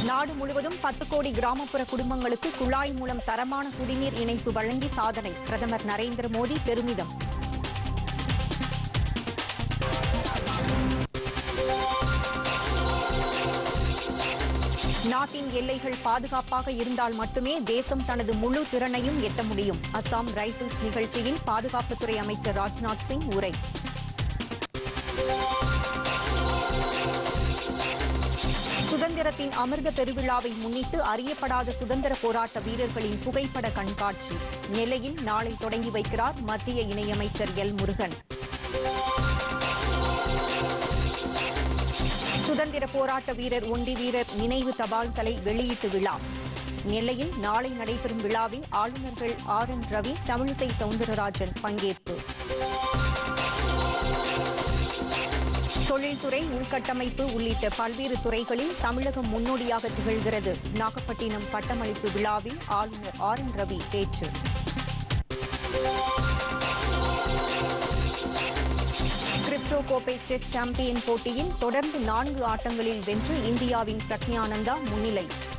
நாடு முழுவதும் பத்து கோடி கிராமப்புற குடும்பங்களுக்கு குழாய் மூலம் தரமான குடிநீர் இணைப்பு வழங்கி சாதனை பிரதமர் நரேந்திர மோடி பெருமிதம் நாட்டின் எல்லைகள் பாதுகாப்பாக இருந்தால் மட்டுமே தேசம் தனது முழு திறனையும் எட்ட முடியும் அசாம் ரைபிள்ஸ் நிகழ்ச்சியில் பாதுகாப்புத்துறை அமைச்சர் ராஜ்நாத் சிங் உரை சுதந்திரத்தின் அமிர்த பெருவிழாவை முன்னிட்டு அறியப்படாத சுதந்திர போராட்ட வீரர்களின் புகைப்பட கண்காட்சி நெல்லையில் நாளை தொடங்கி வைக்கிறார் மத்திய இணையமைச்சர் எல் முருகன் சுதந்திர போராட்ட வீரர் ஒண்டி வீரர் நினைவு தபால் தலை வெளியீட்டு விழா நெல்லையில் நாளை நடைபெறும் விழாவில் ஆளுநர்கள் ஆர் என் ரவி தமிழிசை சவுந்தரராஜன் பங்கேற்பு தொழில்துறை உள்கட்டமைப்பு உள்ளிட்ட பல்வேறு துறைகளில் தமிழகம் முன்னோடியாக திகழ்கிறது நாகப்பட்டினம் பட்டமளிப்பு விழாவில் ஆளுநர் ஆர் என் ரவி பேச்சு கிரிப்டோ கோப்பை செஸ் சாம்பியன் போட்டியில் தொடர்ந்து நான்கு ஆட்டங்களில் வென்று இந்தியாவின் பிரக்ஞானந்தா முன்னிலை